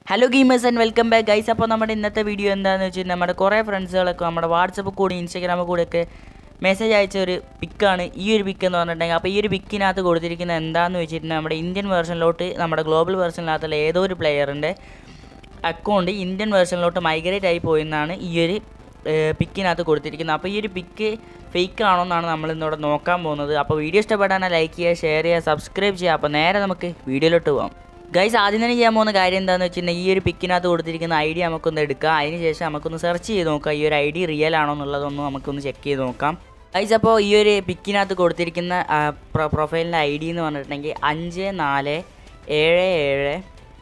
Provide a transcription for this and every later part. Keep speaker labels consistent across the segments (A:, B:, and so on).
A: hello gamers and welcome back guys അപ്പോൾ നമ്മുടെ ഇന്നത്തെ വീഡിയോ എന്താണെന്ന് വെച്ചാൽ നമ്മുടെ കുറേ ഫ്രണ്ട്സുകളൊക്കെ നമ്മുടെ വാട്സപ്പ് കൂടി ഇൻസ്റ്റാഗ്രാമിൽ കൂടെയൊക്കെ മെസ്സേജ് അയച്ച ഒരു പിക്കാണ് ഈ ഒരു പിക്ക് എന്ന് പറഞ്ഞിട്ടുണ്ടെങ്കിൽ അപ്പോൾ ഈ ഒരു പിക്കിനകത്ത് കൊടുത്തിരിക്കുന്നത് എന്താണെന്ന് വെച്ചിട്ടുണ്ടെങ്കിൽ നമ്മുടെ ഇന്ത്യൻ വേർഷനിലോട്ട് നമ്മുടെ ഗ്ലോബൽ വേർഷനിനകത്തുള്ള ഏതോ ഒരു പ്ലെയറിൻ്റെ അക്കൗണ്ട് ഇന്ത്യൻ വേർഷനിലോട്ട് മൈഗ്രേറ്റ് ആയി പോയെന്നാണ് ഈ ഒരു പിക്കിനകത്ത് കൊടുത്തിരിക്കുന്നത് അപ്പോൾ ഈ ഒരു പിക്ക് ഫേക്ക് ആണോ എന്നാണ് നമ്മൾ ഇന്നിവിടെ നോക്കാൻ പോകുന്നത് അപ്പോൾ വീഡിയോ ഇഷ്ടപ്പെടാൻ ലൈക്ക് ചെയ്യുക ഷെയർ ചെയ്യുക സബ്സ്ക്രൈബ് ചെയ്യുക അപ്പോൾ നേരെ നമുക്ക് വീഡിയോയിലോട്ട് പോകാം ഗൈസ് ആദ്യം തന്നെ ചെയ്യാൻ പോകുന്ന കാര്യം എന്താണെന്ന് വെച്ചിട്ടുണ്ടെങ്കിൽ ഈ ഒരു പിക്കിനകത്ത് കൊടുത്തിരിക്കുന്ന ഐ ഡി നമുക്കൊന്ന് എടുക്കാം അതിന് ശേഷം നമുക്കൊന്ന് സെർച്ച് ചെയ്ത് നോക്കാം ഈ ഒരു ഐ ഡി റിയൽ ആണോ എന്നുള്ളതൊന്ന് നമുക്കൊന്ന് ചെക്ക് ചെയ്ത് നോക്കാം ഗൈസ് അപ്പോൾ ഈ ഒരു പിക്കിനകത്ത് കൊടുത്തിരിക്കുന്ന പ്രൊഫൈലിൻ്റെ ഐ ഡി എന്ന് പറഞ്ഞിട്ടുണ്ടെങ്കിൽ അഞ്ച് നാല് ഏഴ് ഏഴ്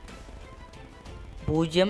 A: പൂജ്യം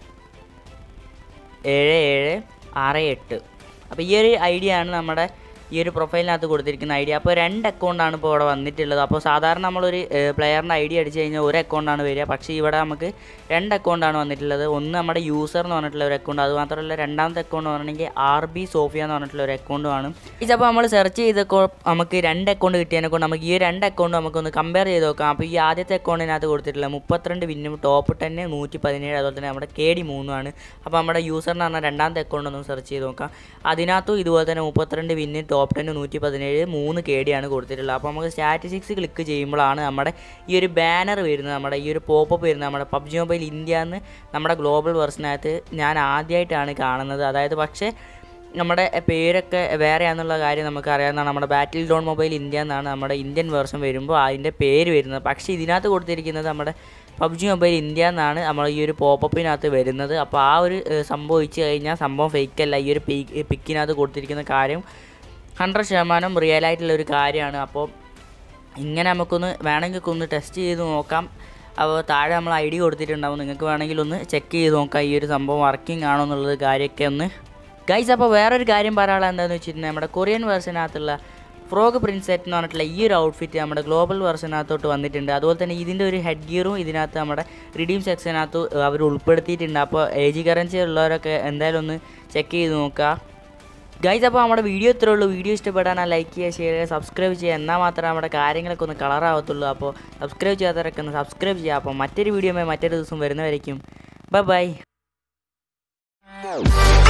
A: ഏഴ് ഏഴ് ആറ് എട്ട് അപ്പോൾ ഈ ഒരു ഐ ഡി ആണ് നമ്മുടെ ഈ ഒരു പ്രൊഫൈലിനകത്ത് കൊടുത്തിരിക്കുന്ന ഐ ഡി അപ്പോൾ രണ്ട് അക്കൗണ്ടാണ് ഇപ്പോൾ ഇവിടെ വന്നിട്ടുള്ളത് അപ്പോൾ സാധാരണ നമ്മളൊരു പ്ലെയറിൻ്റെ ഐ ഡി അടിച്ച് കഴിഞ്ഞാൽ ഒരു അക്കൗണ്ടാണ് വരിക പക്ഷേ ഇവിടെ നമുക്ക് രണ്ട് അക്കൗണ്ടാണ് വന്നിട്ടുള്ളത് ഒന്ന് നമ്മുടെ യൂസർ എന്ന് പറഞ്ഞിട്ടുള്ള ഒരു അക്കൗണ്ട് അത് മാത്രമല്ല രണ്ടാമത്തെ അക്കൗണ്ട് പറഞ്ഞിട്ടുണ്ടെങ്കിൽ ആർ ബി സോഫിയ എന്ന് പറഞ്ഞിട്ടുള്ള ഒരു അക്കൗണ്ടുമാണ് അപ്പോൾ നമ്മൾ സെർച്ച് ചെയ്തപ്പോൾ നമുക്ക് രണ്ട് അക്കൗണ്ട് കിട്ടിയതിനെ കൊണ്ട് നമുക്ക് ഈ രണ്ട് അക്കൗണ്ട് നമുക്കൊന്ന് കമ്പയർ ചെയ്ത് നോക്കാം അപ്പോൾ ഈ ആദ്യത്തെ അക്കൗണ്ടിനകത്ത് കൊടുത്തിട്ടുള്ള മുപ്പത്തിരണ്ട് വിന്നും ടോപ്പ് ടെന്ന് നൂറ്റി പതിനേഴ് അതുപോലെ തന്നെ നമ്മുടെ കെ ഡി മൂന്നുമാണ് അപ്പോൾ നമ്മുടെ യൂസർ എന്ന് പറഞ്ഞാൽ രണ്ടാമത്തെ അക്കൗണ്ട് ഒന്ന് സെർച്ച് ചെയ്ത് നോക്കാം അതിനകത്തും ഇതുപോലെ തന്നെ മുപ്പത്തിരണ്ട് വിന്ന് ടോപ്പ് ടെന്ന് നൂറ്റി പതിനേഴ് മൂന്ന് കെ ഡി ആണ് കൊടുത്തിട്ടുള്ളത് അപ്പോൾ നമുക്ക് സ്റ്റാറ്റിസ്റ്റിക്സ് ക്ലിക്ക് ചെയ്യുമ്പോഴാണ് നമ്മുടെ ഈ ഒരു ബാനർ വരുന്നത് നമ്മുടെ ഈ ഒരു പോപ്പപ്പ് വരുന്നത് നമ്മുടെ പബ്ജി മൊബൈൽ ഇന്ത്യ എന്ന് നമ്മുടെ ഗ്ലോബൽ വെർഷനകത്ത് ഞാൻ ആദ്യമായിട്ടാണ് കാണുന്നത് അതായത് പക്ഷേ നമ്മുടെ പേരൊക്കെ വേറെയാണെന്നുള്ള കാര്യം നമുക്ക് അറിയാവുന്നതാണ് നമ്മുടെ ബാറ്റിൽ ഡോൺ മൊബൈൽ ഇന്ത്യ എന്നാണ് നമ്മുടെ ഇന്ത്യൻ വേർഷൻ വരുമ്പോൾ അതിൻ്റെ പേര് വരുന്നത് പക്ഷേ ഇതിനകത്ത് കൊടുത്തിരിക്കുന്നത് നമ്മുടെ പബ്ജി മൊബൈൽ ഇന്ത്യ എന്നാണ് നമ്മൾ ഈ ഒരു പോപ്പപ്പിനകത്ത് വരുന്നത് അപ്പോൾ ആ ഒരു സംഭവിച്ചു കഴിഞ്ഞാൽ സംഭവം ഫേക്കല്ല ഈ ഒരു പിക്കിനകത്ത് കൊടുത്തിരിക്കുന്ന കാര്യം ഹൺഡ്രഡ് ശതമാനം റിയൽ ആയിട്ടുള്ള ഒരു കാര്യമാണ് അപ്പോൾ ഇങ്ങനെ നമുക്കൊന്ന് വേണമെങ്കിൽ ഒന്ന് ടെസ്റ്റ് ചെയ്ത് നോക്കാം അപ്പോൾ താഴെ നമ്മൾ ഐ ഡി കൊടുത്തിട്ടുണ്ടാവും നിങ്ങൾക്ക് വേണമെങ്കിൽ ഒന്ന് ചെക്ക് ചെയ്ത് നോക്കാം ഈ ഒരു സംഭവം വർക്കിംഗ് ആണോ എന്നുള്ളത് കാര്യമൊക്കെ ഒന്ന് ഗൈസ് അപ്പോൾ വേറൊരു കാര്യം പറയാനുള്ള എന്താണെന്ന് വെച്ചിട്ടുണ്ടെങ്കിൽ നമ്മുടെ കൊറിയൻ വേർഷനകത്തുള്ള ഫ്രോഗ് പ്രിൻസ് സെറ്റ് എന്ന് പറഞ്ഞിട്ടുള്ള ഈ ഒരു ഔട്ട്ഫിറ്റ് നമ്മുടെ ഗ്ലോബൽ വെർഷനകത്തോട്ട് വന്നിട്ടുണ്ട് അതുപോലെ തന്നെ ഇതിൻ്റെ ഒരു ഹെഡ് ഗിയറും ഇതിനകത്ത് നമ്മുടെ റിഡീം സെക്ഷനകത്ത് അവർ ഉൾപ്പെടുത്തിയിട്ടുണ്ട് അപ്പോൾ എ ജി കറൻസി ഉള്ളവരൊക്കെ എന്തായാലും ഒന്ന് ചെക്ക് ചെയ്ത് നോക്കുക ഗൈസ് അപ്പോൾ നമ്മുടെ വീഡിയോ ഇത്രേ ഉള്ളൂ വീഡിയോ ഇഷ്ടപ്പെടാൻ ലൈക്ക് ചെയ്യുക ഷെയർ ചെയ്യുക സബ്സ്ക്രൈബ് ചെയ്യുക എന്നാൽ മാത്രമേ നമ്മുടെ കാര്യങ്ങളൊക്കെ ഒന്ന് കളറാവത്തുള്ളൂ അപ്പോൾ സബ്സ്ക്രൈബ് ചെയ്യാത്തവരൊക്കെ ഒന്ന് സബ്സ്ക്രൈബ് ചെയ്യുക അപ്പോൾ മറ്റൊരു വീഡിയോ മറ്റൊരു ദിവസം വരുന്നവരേക്കും ബൈ ബൈ